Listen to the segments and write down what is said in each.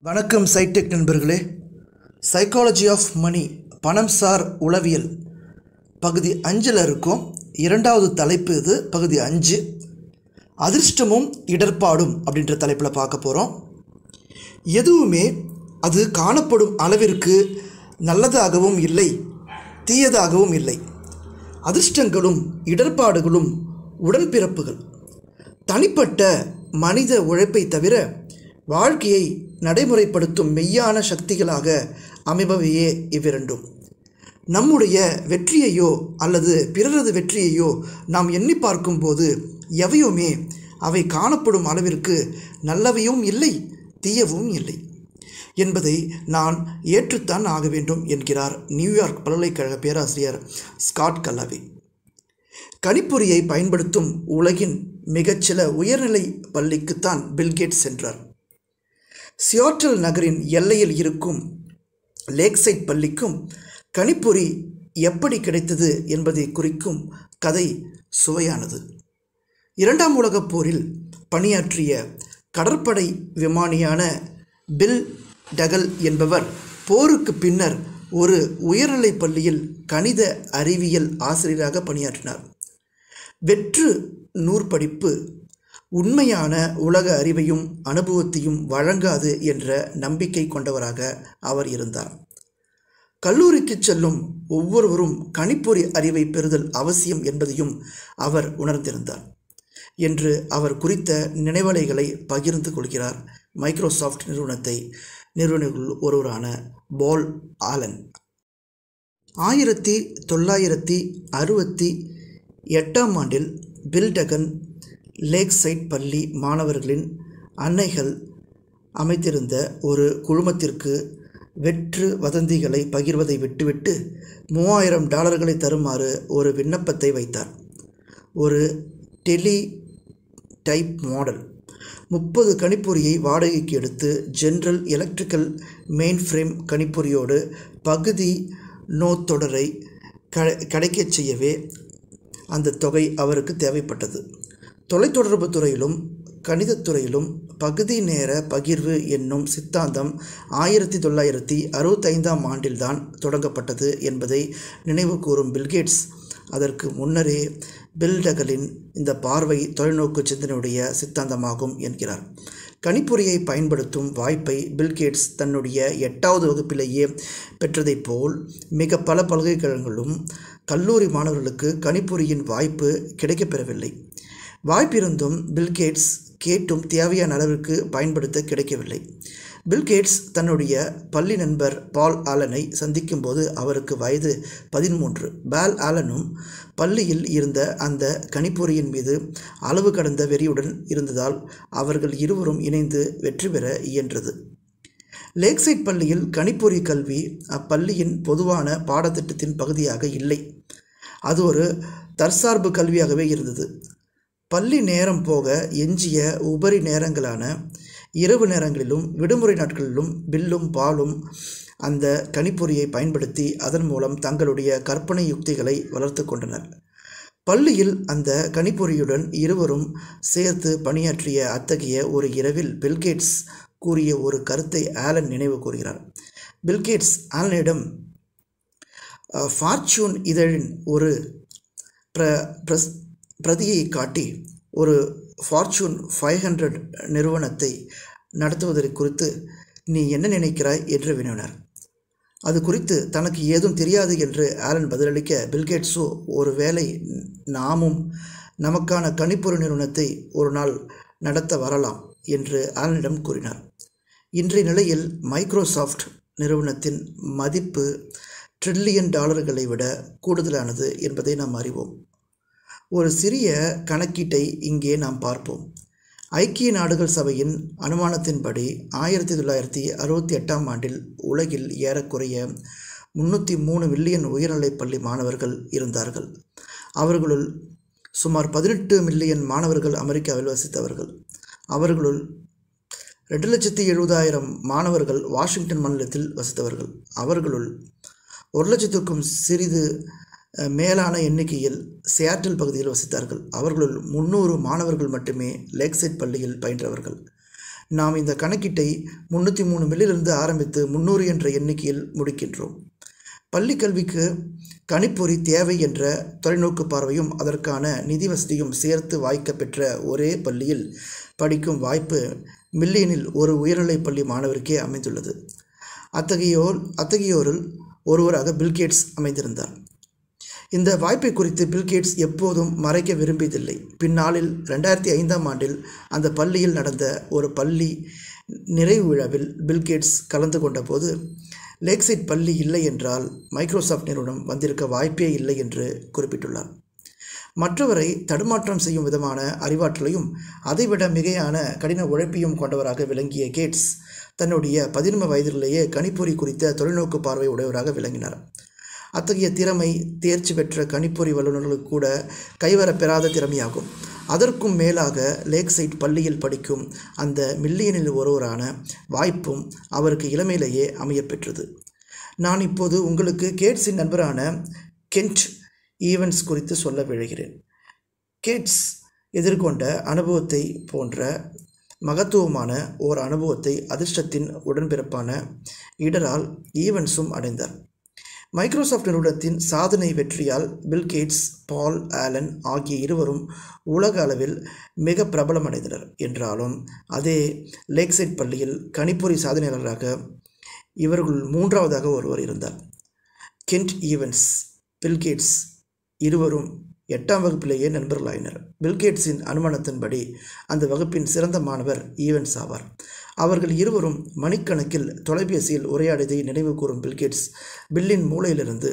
வணக்கம் சைடெக் நண்பர்களே psychology of money பணம் சார் உளவியல் பகுதி அஞ்சில் இருக்கும் இரண்டாவது தலைப்பு இது பகுதி அஞ்சு அதிர்ஷ்டமும் இடர்பாடும் அப்படின்ற தலைப்பில் பார்க்க போகிறோம் எதுவுமே அது காணப்படும் அளவிற்கு நல்லதாகவும் இல்லை தீயதாகவும் இல்லை அதிர்ஷ்டங்களும் இடர்பாடுகளும் உடன்பிறப்புகள் தனிப்பட்ட மனித உழைப்பை தவிர வாழ்க்கையை நடைமுறைப்படுத்தும் மெய்யான சக்திகளாக அமைபவையே இவ்விரண்டும் நம்முடைய வெற்றியையோ அல்லது பிறரது வெற்றியையோ நாம் எண்ணி பார்க்கும்போது எவையுமே அவை காணப்படும் அளவிற்கு நல்லவையும் இல்லை தீயவும் இல்லை என்பதை நான் ஏற்றுத்தான் ஆக வேண்டும் என்கிறார் நியூயார்க் பல்கலைக்கழக பேராசிரியர் ஸ்காட் கல்லாவே கணிப்பொறியை பயன்படுத்தும் உலகின் மிகச்சில உயர்நிலை பள்ளிக்குத்தான் பில்கேட்ஸ் சென்றார் சியாட்டல் நகரின் எல்லையில் இருக்கும் லேக்சைட் பள்ளிக்கும் கணிப்பொறி எப்படி கிடைத்தது என்பதை குறிக்கும் கதை சுவையானது இரண்டாம் உலகப் போரில் பணியாற்றிய கடற்படை விமானியான பில் டகல் என்பவர் போருக்கு பின்னர் ஒரு உயர்நிலைப் பள்ளியில் கணித அறிவியல் ஆசிரியராக பணியாற்றினார் வெற்று நூற்படிப்பு உண்மையான உலக அறிவையும் அனுபவத்தையும் வழங்காது என்ற நம்பிக்கை கொண்டவராக அவர் இருந்தார் கல்லூரிக்கு செல்லும் ஒவ்வொருவரும் கணிப்பொறி அறிவை பெறுதல் அவசியம் என்பதையும் அவர் உணர்ந்திருந்தார் என்று அவர் குறித்த நினைவலைகளை பகிர்ந்து கொள்கிறார் மைக்ரோசாஃப்ட் நிறுவனத்தை நிறுவனர்கள் ஒருவரான பால் ஆலன் ஆயிரத்தி தொள்ளாயிரத்தி அறுபத்தி எட்டாம் ஆண்டில் பில்டகன் லேக் சைட் பள்ளி மாணவர்களின் அன்னைகள் அமைத்திருந்த ஒரு குழுமத்திற்கு வெற்று வதந்திகளை பகிர்வதை விட்டுவிட்டு மூவாயிரம் டாலர்களை தருமாறு ஒரு விண்ணப்பத்தை வைத்தார் ஒரு டெலி டைப் மாடல் முப்பது கணிப்பொறியை வாடகைக்கு எடுத்து ஜென்ரல் எலக்ட்ரிக்கல் மெயின் ஃப்ரேம் கணிப்பொறியோடு பகுதி நோ தொடரை க கிடைக்கச் செய்யவே அந்த தொகை அவருக்கு தேவைப்பட்டது தொலைத்தொடர்பு துறையிலும் கணிதத்துறையிலும் பகுதி நேர பகிர்வு என்னும் சித்தாந்தம் ஆயிரத்தி தொள்ளாயிரத்தி அறுபத்தைந்தாம் ஆண்டில்தான் தொடங்கப்பட்டது என்பதை நினைவு கூறும் பில்கேட்ஸ் அதற்கு முன்னரே பில்டகலின் இந்த பார்வை தொலைநோக்கு சிந்தனையுடைய சித்தாந்தமாகும் என்கிறார் கணிப்பொறியை பயன்படுத்தும் வாய்ப்பை பில்கேட்ஸ் தன்னுடைய எட்டாவது வகுப்பிலேயே பெற்றதைப் போல் மிக பல பல்கலைக்கழகங்களும் கல்லூரி மாணவர்களுக்கு கணிப்பொறியின் வாய்ப்பு கிடைக்கப்பெறவில்லை வாய்ப்பிருந்தும் பில்கேட்ஸ் கேட்டும் தேவையான அளவிற்கு பயன்படுத்த கிடைக்கவில்லை பில்கேட்ஸ் தன்னுடைய பள்ளி நண்பர் பால் ஆலனை சந்திக்கும்போது அவருக்கு வயது பதிமூன்று பால் ஆலனும் பள்ளியில் இருந்த அந்த கணிப்பொறியின் மீது அளவு கடந்த வெறியுடன் இருந்ததால் அவர்கள் இருவரும் இணைந்து வெற்றி பெற இயன்றது லேக்சைட் பள்ளியில் கணிப்பொறி கல்வி அப்பள்ளியின் பொதுவான பாடத்திட்டத்தின் பகுதியாக இல்லை அது ஒரு தற்சார்பு கல்வியாகவே இருந்தது பள்ளி நேரம் போக எஞ்சிய உபரி நேரங்களான இரவு நேரங்களிலும் விடுமுறை நாட்களிலும் பில்லும் பாலும் அந்த கணிப்பொறியை பயன்படுத்தி அதன் மூலம் தங்களுடைய கற்பனை யுக்திகளை வளர்த்து கொண்டனர் பள்ளியில் அந்த கணிப்பொறியுடன் இருவரும் சேர்த்து பணியாற்றிய அத்தகைய ஒரு இரவில் பில்கேட்ஸ் கூறிய ஒரு கருத்தை ஆலன் நினைவு கூறுகிறார் பில்கேட்ஸ் ஆலனிடம் ஃபார்ச்சூன் இதழின் ஒரு பிர பிரஸ் பிரதியை காட்டி ஒரு ஃபார்ச்சூன் ஃபைவ் ஹண்ட்ரட் நிறுவனத்தை நடத்துவதை குறித்து நீ என்ன நினைக்கிறாய் என்று வினவினார் அது குறித்து தனக்கு ஏதும் தெரியாது என்று ஆலன் பதிலளிக்க பில்கேட்ஸோ ஒரு வேளை நாமும் நமக்கான கணிப்பொரு நிறுவனத்தை ஒரு நாள் நடத்த வரலாம் என்று ஆலனிடம் கூறினார் இன்றைய நிலையில் மைக்ரோசாஃப்ட் நிறுவனத்தின் மதிப்பு ட்ரில்லியன் டாலர்களை விட கூடுதலானது என்பதை நாம் அறிவோம் ஒரு சிறிய கணக்கீட்டை இங்கே நாம் பார்ப்போம் ஐக்கிய நாடுகள் சபையின் அனுமானத்தின்படி ஆயிரத்தி தொள்ளாயிரத்தி அறுபத்தி எட்டாம் ஆண்டில் உலகில் ஏறக்குறைய முன்னூற்றி மூணு மில்லியன் உயர்நிலைப் பள்ளி மாணவர்கள் இருந்தார்கள் அவர்களுள் சுமார் பதினெட்டு மில்லியன் மாணவர்கள் அமெரிக்காவில் வசித்தவர்கள் அவர்களுள் ரெண்டு லட்சத்தி எழுபதாயிரம் மாணவர்கள் வாஷிங்டன் மாநிலத்தில் வசித்தவர்கள் அவர்களுள் ஒரு லட்சத்திற்கும் சிறிது மேலான எண்ணிக்கையில் சியாட்டில் பகுதியில் வசித்தார்கள் அவர்களுள் முன்னூறு மாணவர்கள் மட்டுமே லேக்சைட் பள்ளியில் பயின்றவர்கள் நாம் இந்த கணக்கீட்டை முன்னூற்றி மூணு மில்லிலிருந்து ஆரம்பித்து முந்நூறு என்ற எண்ணிக்கையில் முடிக்கின்றோம் பள்ளி கல்விக்கு கணிப்பொறி தேவை என்ற தொலைநோக்கு பார்வையும் அதற்கான நிதி வசதியும் சேர்த்து வாய்க்க பெற்ற ஒரே பள்ளியில் படிக்கும் வாய்ப்பு மில்லியனில் ஒரு உயர்நிலைப் பள்ளி மாணவருக்கே அமைந்துள்ளது அத்தகையோர் அத்தகையோரில் ஒருவராக பில்கேட்ஸ் அமைந்திருந்தார் இந்த வாய்ப்பை குறித்து பில்கேட்ஸ் எப்போதும் மறைக்க விரும்பியதில்லை பின்னாளில் ரெண்டாயிரத்தி ஐந்தாம் ஆண்டில் அந்த பள்ளியில் நடந்த ஒரு பள்ளி நிறைவு விழாவில் பில்கேட்ஸ் கலந்து கொண்டபோது லேக்சைட் பள்ளி இல்லை என்றால் மைக்ரோசாஃப்ட் நிறுவனம் வந்திருக்க வாய்ப்பே இல்லை என்று குறிப்பிட்டுள்ளார் மற்றவரை தடுமாற்றம் செய்யும் விதமான அறிவாற்றலையும் அதைவிட மிகையான கடின உழைப்பையும் கொண்டவராக விளங்கிய கேட்ஸ் தன்னுடைய பதினொன்று வயதிலேயே கணிப்பொறி குறித்த தொலைநோக்கு பார்வை உடையவராக விளங்கினார் அத்தகைய திறமை தேர்ச்சி பெற்ற கணிப்பொறி வல்லுநர்களுக்கு கூட கைவரப்பெறாத திறமையாகும் அதற்கும் மேலாக லேக் சைட் பள்ளியில் படிக்கும் அந்த மில்லியனில் ஒருவரான வாய்ப்பும் அவருக்கு இளமையிலேயே அமையப்பெற்றது நான் இப்போது உங்களுக்கு கேட்ஸின் நண்பரான கென்ட் ஈவன்ஸ் குறித்து சொல்ல விழைகிறேன் கேட்ஸ் எதிர்கொண்ட அனுபவத்தை போன்ற மகத்துவமான ஓர் அனுபவத்தை அதிர்ஷ்டத்தின் உடன்பிறப்பான இடரால் ஈவன்ஸும் அடைந்தார் மைக்ரோசாஃப்ட் நிறுவனத்தின் சாதனை வெற்றியால் பில் கேட்ஸ் பால் ஆலன் ஆகிய இருவரும் உலக அளவில் மிக பிரபலமடைந்தனர் என்றாலும் அதே லேக்சைட் பள்ளியில் கணிப்பொறி சாதனையாளராக இவர்கள் மூன்றாவதாக ஒருவர் இருந்தார் கென்ட் ஈவன்ஸ் பில்கேட்ஸ் இருவரும் எட்டாம் வகுப்பிலேயே நண்பர்களாயினர் பில்கேட்ஸின் அனுமானத்தின்படி அந்த வகுப்பின் சிறந்த மாணவர் ஈவன்ஸ் ஆவார் அவர்கள் இருவரும் மணிக்கணக்கில் தொலைபேசியில் உரையாடியதை நினைவு கூறும் பில்கேட்ஸ் பில்லின் மூலையிலிருந்து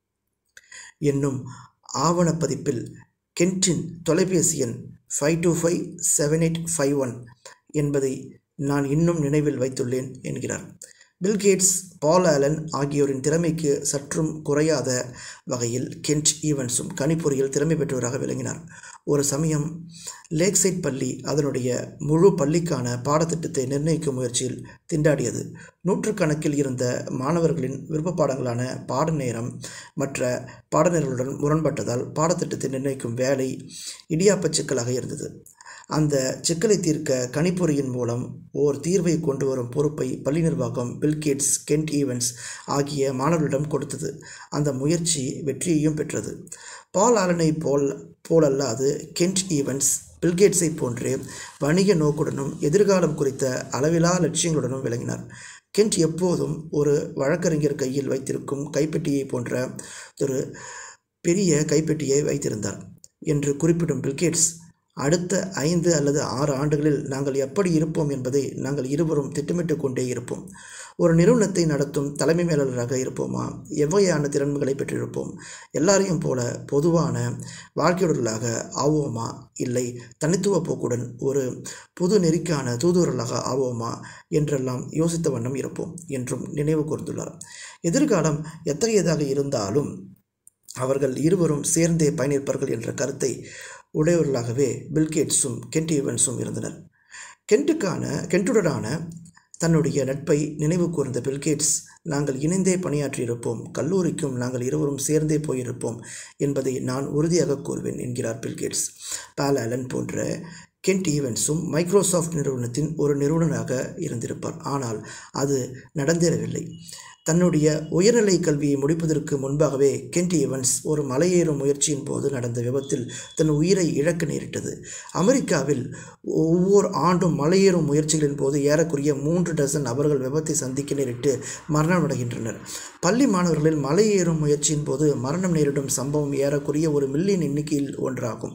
என்னும் ஆவணப்பதிப்பில் கென்ட்டின் தொலைபேசி எண் five two five seven eight five one என்பதை நான் இன்னும் நினைவில் வைத்துள்ளேன் என்கிறார் பில்கேட்ஸ் பால் ஆலன் ஆகியோரின் திறமைக்கு சற்றும் குறையாத வகையில் கென்ட் ஈவன்ஸும் கணிப்பொறியில் திறமை பெற்றவராக விளங்கினார் ஒரு சமயம் லேக்சைட் பள்ளி அதனுடைய முழு பள்ளிக்கான பாடத்திட்டத்தை நிர்ணயிக்கும் முயற்சியில் திண்டாடியது நூற்றுக்கணக்கில் இருந்த மாணவர்களின் விருப்ப பாடங்களான பாட நேரம் மற்ற பாடநேரங்களுடன் முரண்பட்டதால் பாடத்திட்டத்தை நிர்ணயிக்கும் வேலை இடியாப்பச் சிக்கலாக இருந்தது அந்த சிக்கலை தீர்க்க கணிப்பொறியின் மூலம் ஓர் தீர்வை கொண்டு வரும் பொறுப்பை பள்ளி நிர்வாகம் பில்கேட்ஸ் கென்ட் ஈவன்ஸ் ஆகிய மாணவர்களிடம் கொடுத்தது அந்த முயற்சி வெற்றியையும் பெற்றது பால் ஆலனை போல் போலல்லாது கென்ட் ஈவன்ஸ் பில்கேட்ஸை போன்றே வணிக நோக்குடனும் எதிர்காலம் குறித்த அளவிலா லட்சியங்களுடனும் விளங்கினார் கென்ட் எப்போதும் ஒரு வழக்கறிஞர் கையில் வைத்திருக்கும் கைப்பெட்டியை போன்ற ஒரு பெரிய கைப்பெட்டியை வைத்திருந்தார் என்று குறிப்பிடும் பில்கேட்ஸ் அடுத்த ஐந்து அல்லது ஆறு ஆண்டுகளில் நாங்கள் எப்படி இருப்போம் என்பதை நாங்கள் இருவரும் திட்டமிட்டு கொண்டே இருப்போம் ஒரு நிறுவனத்தை நடத்தும் தலைமை மேலாளராக இருப்போமா எவ்வகையான திறன்களை பெற்றிருப்போம் எல்லாரையும் போல பொதுவான வாழ்க்கையுடலாக ஆவோமா இல்லை தனித்துவ போக்குடன் ஒரு புது நெறிக்கான தூதுவர்களாக ஆவோமா என்றெல்லாம் யோசித்த வண்ணம் இருப்போம் என்றும் நினைவு கூர்ந்துள்ளார் எதிர்காலம் எத்தகையதாக இருந்தாலும் அவர்கள் இருவரும் சேர்ந்தே பயணிப்பார்கள் என்ற கருத்தை உடையவர்களாகவே பில்கேட்ஸும் கென்ட் ஈவன்ஸும் இருந்தனர் கென்ட்டுக்கான கென்ட்டுடனான தன்னுடைய நட்பை நினைவு கூர்ந்த பில்கேட்ஸ் நாங்கள் இணைந்தே பணியாற்றியிருப்போம் கல்லூரிக்கும் நாங்கள் இருவரும் சேர்ந்தே போயிருப்போம் என்பதை நான் உறுதியாக கூறுவேன் என்கிறார் பில்கேட்ஸ் பால் ஆலன் போன்ற கென்ட் ஈவன்ஸும் மைக்ரோசாஃப்ட் நிறுவனத்தின் ஒரு நிறுவனராக இருந்திருப்பார் ஆனால் அது நடந்தேறவில்லை தன்னுடைய உயர்நிலை கல்வியை முடிப்பதற்கு முன்பாகவே கென்ட் ஈவன்ஸ் ஒரு மலையேறும் முயற்சியின் போது நடந்த விபத்தில் தன் உயிரை இழக்க நேரிட்டது அமெரிக்காவில் ஒவ்வொரு ஆண்டும் மலையேறும் முயற்சிகளின் போது ஏறக்குறைய மூன்று டசன் நபர்கள் விபத்தை சந்திக்க நேரிட்டு மரணமடைகின்றனர் பள்ளி மாணவர்களில் மலையேறும் முயற்சியின் போது மரணம் நேரிடும் சம்பவம் ஏறக்குறைய ஒரு மில்லியன் எண்ணிக்கையில் ஒன்றாகும்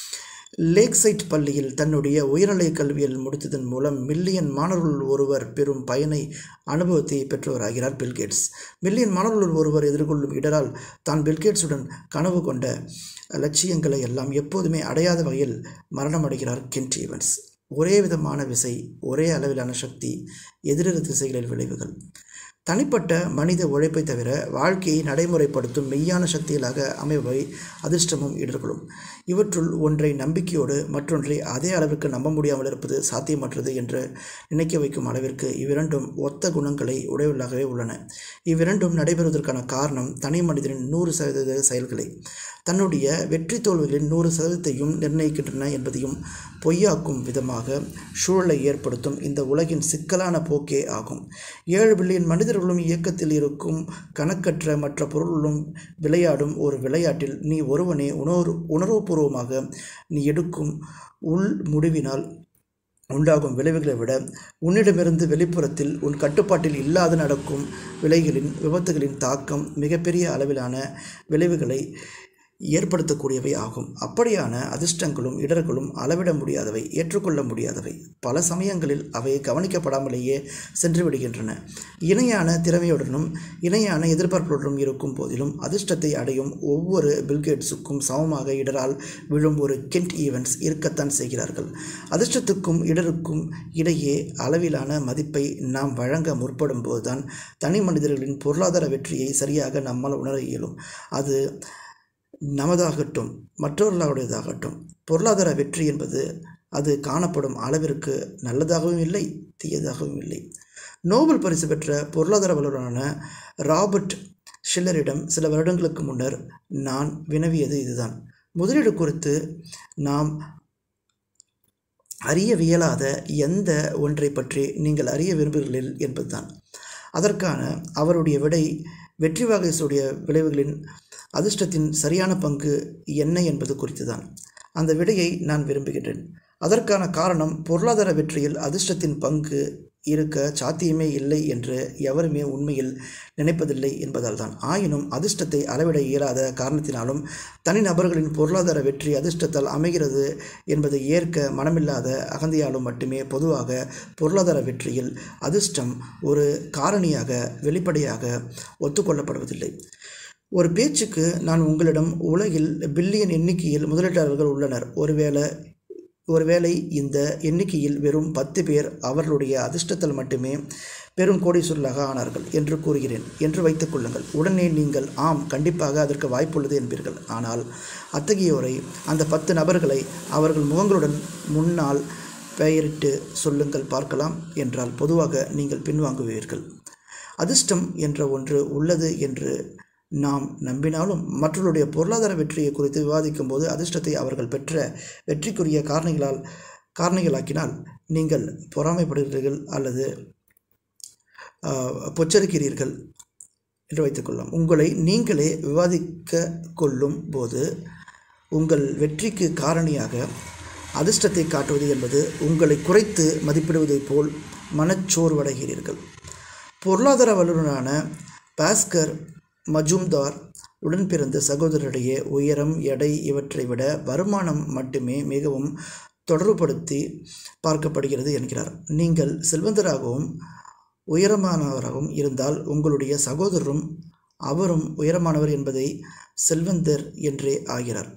லேக்சைட் பள்ளியில் தன்னுடைய உயர்நிலை கல்வியில் முடித்ததன் மூலம் மில்லியன் மாணவர்கள் ஒருவர் பெறும் பயனை அனுபவத்தை பெற்றவராகிறார் பில்கேட்ஸ் மில்லியன் மாணவர்கள் ஒருவர் எதிர்கொள்ளும் இடரால் தான் பில்கேட்ஸுடன் கனவு கொண்ட லட்சியங்களை எல்லாம் எப்போதுமே அடையாத வகையில் மரணமடைகிறார் கென்ட் ஈவன்ஸ் ஒரே விதமான விசை ஒரே அளவிலான சக்தி எதிரெதிர் திசைகளில் விளைவுகள் தனிப்பட்ட மனித உழைப்பை தவிர வாழ்க்கையை நடைமுறைப்படுத்தும் மெய்யான சக்திகளாக அமைவை அதிர்ஷ்டமும் இடர்களும் இவற்றுள் ஒன்றை நம்பிக்கையோடு மற்றொன்றை அதே அளவிற்கு நம்ப முடியாமல் இருப்பது சாத்தியமற்றது என்று நினைக்க வைக்கும் அளவிற்கு இவ்விரண்டும் ஒத்த குணங்களை உடையவர்களாகவே உள்ளன இவ்விரண்டும் நடைபெறுவதற்கான காரணம் தனி மனிதனின் நூறு சதவீத செயல்களை தன்னுடைய வெற்றி தோல்விகளின் நூறு சதவீதத்தையும் நிர்ணயிக்கின்றன என்பதையும் பொய்யாக்கும் விதமாக சூழலை ஏற்படுத்தும் இந்த உலகின் சிக்கலான போக்கே ஆகும் ஏழு பில்லியன் மனிதர்களும் இயக்கத்தில் இருக்கும் கணக்கற்ற மற்ற பொருள்களும் விளையாடும் ஒரு விளையாட்டில் நீ ஒருவனே உணர்வு உணர்வுபூர்வமாக நீ எடுக்கும் உள் முடிவினால் உண்டாகும் விளைவுகளை விட உன்னிடமிருந்து வெளிப்புறத்தில் உன் கட்டுப்பாட்டில் இல்லாது நடக்கும் விலைகளின் விபத்துகளின் தாக்கம் மிகப்பெரிய அளவிலான விளைவுகளை ஏற்படுத்தக்கூடியவை ஆகும் அப்படியான அதிர்ஷ்டங்களும் இடர்களும் அளவிட முடியாதவை ஏற்றுக்கொள்ள முடியாதவை பல சமயங்களில் அவை கவனிக்கப்படாமலேயே சென்று விடுகின்றன இணையான திறமையுடனும் இணையான எதிர்பார்ப்புடனும் இருக்கும் போதிலும் அதிர்ஷ்டத்தை அடையும் ஒவ்வொரு பில்கேட்ஸுக்கும் சமமாக இடரால் விழும் ஒரு கென்ட் ஈவெண்ட்ஸ் இருக்கத்தான் செய்கிறார்கள் அதிர்ஷ்டத்துக்கும் இடருக்கும் இடையே அளவிலான மதிப்பை நாம் வழங்க முற்படும் போதுதான் தனி மனிதர்களின் பொருளாதார வெற்றியை சரியாக நம்மால் உணர இயலும் அது நமதாகட்டும் மற்றவர்களுடையதாகட்டும் பொருளாதார வெற்றி என்பது அது காணப்படும் அளவிற்கு நல்லதாகவும் இல்லை தீயதாகவும் இல்லை நோபல் பரிசு பெற்ற பொருளாதார வல்லுநரான ராபர்ட் ஷில்லரிடம் சில வருடங்களுக்கு முன்னர் நான் வினவியது இதுதான் முதலீடு குறித்து நாம் அறியவியலாத எந்த ஒன்றை பற்றி நீங்கள் அறிய விரும்புகிறீர்கள் என்பதுதான் அதற்கான அவருடைய விடை வெற்றி வகைசுடைய விளைவுகளின் அதிர்ஷ்டத்தின் சரியான பங்கு என்ன என்பது குறித்து தான் அந்த விடையை நான் விரும்புகின்றேன் அதற்கான காரணம் பொருளாதார வெற்றியில் அதிர்ஷ்டத்தின் பங்கு இருக்க சாத்தியமே இல்லை என்று எவருமே உண்மையில் நினைப்பதில்லை என்பதால் தான் ஆயினும் அதிர்ஷ்டத்தை அளவிட இயலாத காரணத்தினாலும் தனிநபர்களின் பொருளாதார வெற்றி அதிர்ஷ்டத்தால் அமைகிறது என்பதை ஏற்க மனமில்லாத அகந்தையாலும் மட்டுமே பொதுவாக பொருளாதார வெற்றியில் அதிர்ஷ்டம் ஒரு காரணியாக வெளிப்படையாக ஒத்துக்கொள்ளப்படுவதில்லை ஒரு பேச்சுக்கு நான் உங்களிடம் உலகில் பில்லியன் எண்ணிக்கையில் முதலீட்டாளர்கள் உள்ளனர் ஒருவேளை ஒருவேளை இந்த எண்ணிக்கையில் வெறும் பத்து பேர் அவர்களுடைய அதிர்ஷ்டத்தால் மட்டுமே பெரும் கோடீஸ்வரர்களாக ஆனார்கள் என்று கூறுகிறேன் என்று வைத்துக் கொள்ளுங்கள் உடனே நீங்கள் ஆம் கண்டிப்பாக அதற்கு வாய்ப்புள்ளது என்பீர்கள் ஆனால் அத்தகையோரை அந்த பத்து நபர்களை அவர்கள் முகங்களுடன் முன்னால் பெயரிட்டு சொல்லுங்கள் பார்க்கலாம் என்றால் பொதுவாக நீங்கள் பின்வாங்குவீர்கள் அதிர்ஷ்டம் என்ற ஒன்று உள்ளது என்று நாம் நம்பினாலும் மற்றவருடைய பொருளாதார வெற்றியை குறித்து விவாதிக்கும் போது அதிர்ஷ்டத்தை அவர்கள் பெற்ற வெற்றிக்குரிய காரணிகளால் காரணிகளாக்கினால் நீங்கள் பொறாமைப்படுகிறீர்கள் அல்லது பொச்சரிக்கிறீர்கள் என்று வைத்துக்கொள்ளலாம் உங்களை நீங்களே விவாதிக்க கொள்ளும் போது உங்கள் வெற்றிக்கு காரணியாக அதிர்ஷ்டத்தை காட்டுவது என்பது உங்களை குறைத்து மதிப்பிடுவதைப் போல் மனச்சோர்வடைகிறீர்கள் பொருளாதார வல்லுநரான பாஸ்கர் மஜும்தார் உடன் பிறந்த சகோதரரிடையே உயரம் எடை இவற்றை விட வருமானம் மட்டுமே மிகவும் தொடர்புபடுத்தி பார்க்கப்படுகிறது என்கிறார் நீங்கள் செல்வந்தராகவும் உயரமானவராகவும் இருந்தால் உங்களுடைய சகோதரரும் அவரும் உயரமானவர் என்பதை செல்வந்தர் என்றே ஆகிறார்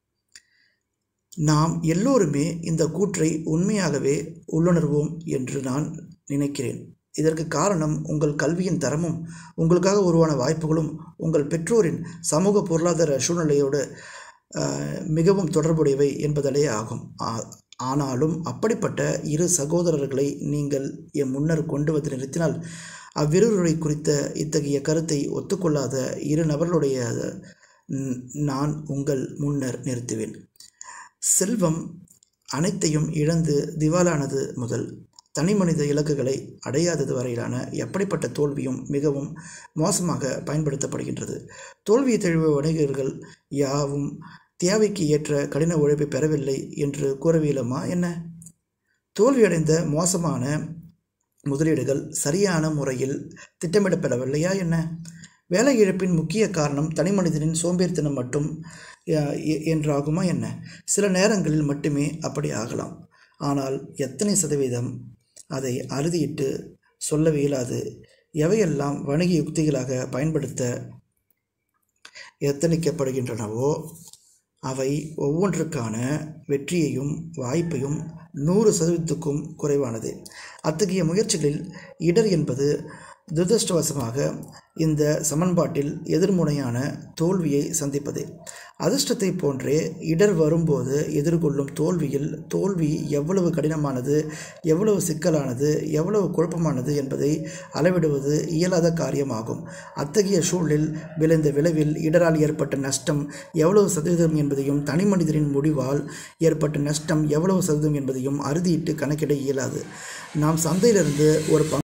நாம் எல்லோருமே இந்த கூற்றை உண்மையாகவே உள்ளுணர்வோம் என்று நான் நினைக்கிறேன் இதற்கு காரணம் உங்கள் கல்வியின் தரமும் உங்களுக்காக உருவான வாய்ப்புகளும் உங்கள் பெற்றோரின் சமூக பொருளாதார சூழ்நிலையோடு மிகவும் தொடர்புடையவை என்பதாலே ஆகும் ஆனாலும் அப்படிப்பட்ட இரு சகோதரர்களை நீங்கள் என் முன்னர் கொண்டு வந்து நிறுத்தினால் அவ்விருவரை குறித்த இத்தகைய கருத்தை ஒத்துக்கொள்ளாத இரு நபர்களுடைய நான் உங்கள் முன்னர் நிறுத்துவேன் செல்வம் அனைத்தையும் இழந்து திவாலானது முதல் தனிமனித இலக்குகளை அடையாதது வரையிலான எப்படிப்பட்ட தோல்வியும் மிகவும் மோசமாக பயன்படுத்தப்படுகின்றது தோல்வியை தெளிவு வணிகர்கள் யாவும் தேவைக்கு ஏற்ற கடின உழைப்பை பெறவில்லை என்று கூறவியலுமா என்ன தோல்வியடைந்த மோசமான முதலீடுகள் சரியான முறையில் திட்டமிடப்படவில்லையா என்ன வேலை இழப்பின் முக்கிய காரணம் தனிமனிதனின் சோம்பேறித்தனம் மட்டும் என்றாகுமா என்ன சில நேரங்களில் மட்டுமே அப்படி ஆகலாம் ஆனால் எத்தனை சதவீதம் அதை அறுதியிட்டு சொல்லவே இயலாது எவையெல்லாம் வணிக யுக்திகளாக பயன்படுத்த எத்தனிக்கப்படுகின்றனவோ அவை ஒவ்வொன்றுக்கான வெற்றியையும் வாய்ப்பையும் நூறு சதவீதத்துக்கும் குறைவானது அத்தகைய முயற்சிகளில் இடர் என்பது துரதிருஷ்டவசமாக இந்த சமன்பாட்டில் எதிர்முனையான தோல்வியை சந்திப்பதே அதிர்ஷ்டத்தை போன்றே இடர் வரும்போது எதிர்கொள்ளும் தோல்வியில் தோல்வி எவ்வளவு கடினமானது எவ்வளவு சிக்கலானது எவ்வளவு குழப்பமானது என்பதை அளவிடுவது இயலாத காரியமாகும் அத்தகைய சூழலில் விளைந்த விளைவில் இடரால் ஏற்பட்ட நஷ்டம் எவ்வளவு சதவீதம் என்பதையும் தனி மனிதரின் முடிவால் ஏற்பட்ட நஷ்டம் எவ்வளவு சதவீதம் என்பதையும் அறுதியிட்டு கணக்கிட இயலாது நாம் சந்தையிலிருந்து ஒரு பங்கு